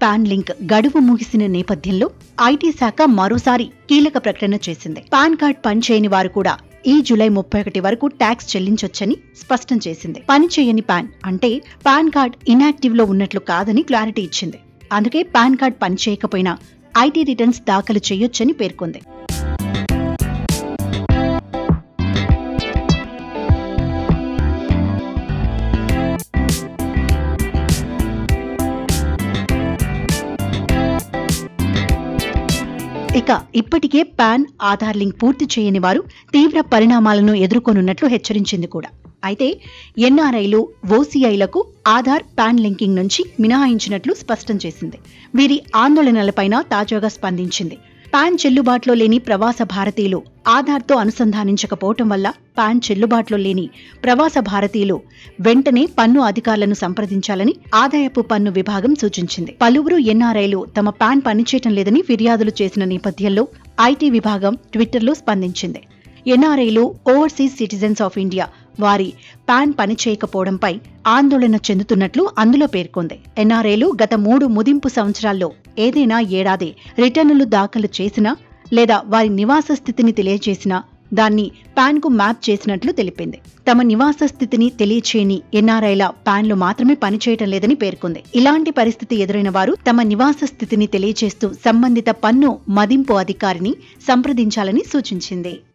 pan link గడువు ముగిసిన నేపథ్యంలో ఐటీ శాఖ మరోసారి కీలక ప్రకటన చేసింది పాన్ కార్డ్ పనిచేయని వారు కూడా ఈ జూలై ముప్పై ఒకటి వరకు ట్యాక్స్ చెల్లించొచ్చని స్పష్టం చేసింది పని చేయని పాన్ అంటే పాన్ కార్డ్ ఇనాక్టివ్ లో ఉన్నట్లు కాదని క్లారిటీ ఇచ్చింది అందుకే పాన్ కార్డ్ పనిచేయకపోయినా ఐటీ రిటర్న్స్ దాఖలు చేయొచ్చని పేర్కొంది ఇక ఇప్పటికే పాన్ ఆధార్ లింక్ పూర్తి చేయని వారు తీవ్ర పరిణామాలను ఎదుర్కొనున్నట్లు హెచ్చరించింది కూడా అయితే ఎన్ఆర్ఐలు ఓసీఐలకు ఆధార్ పాన్ లింకింగ్ నుంచి మినహాయించినట్లు స్పష్టం చేసింది వీరి ఆందోళనలపైన తాజాగా స్పందించింది పాన్ చెల్లుబాటులో లేని ప్రవాస భారతీయులు ఆధార్తో అనుసంధానించకపోవటం వల్ల పాన్ చెల్లుబాటులో లేని ప్రవాస భారతీయులు వెంటనే పన్ను అధికారులను సంప్రదించాలని ఆదాయపు పన్ను విభాగం సూచించింది పలువురు ఎన్ఆర్ఐలు తమ పాన్ పనిచేయటం లేదని ఫిర్యాదులు చేసిన నేపథ్యంలో ఐటీ విభాగం ట్విట్టర్లో స్పందించింది ఎన్ఆర్ఐలు ఓవర్సీస్ సిటిజన్స్ ఆఫ్ ఇండియా వారి పాన్ పనిచేయకపోవడంపై ఆందోళన చెందుతున్నట్లు అందులో పేర్కొంది ఎన్ఆర్ఐలు గత మూడు ముదింపు సంవత్సరాల్లో ఏదైనా ఏడాది రిటర్నులు దాఖలు చేసినా లేదా వారి నివాస స్థితిని తెలియజేసినా దాన్ని పాన్ కు మ్యాప్ చేసినట్లు తెలిపింది తమ నివాస స్థితిని తెలియచేయని ఎన్ఆర్ఐల పాన్లు మాత్రమే పనిచేయటం లేదని పేర్కొంది ఇలాంటి పరిస్థితి ఎదురైన వారు తమ నివాస స్థితిని తెలియజేస్తూ సంబంధిత పన్ను మదింపు అధికారిని సంప్రదించాలని సూచించింది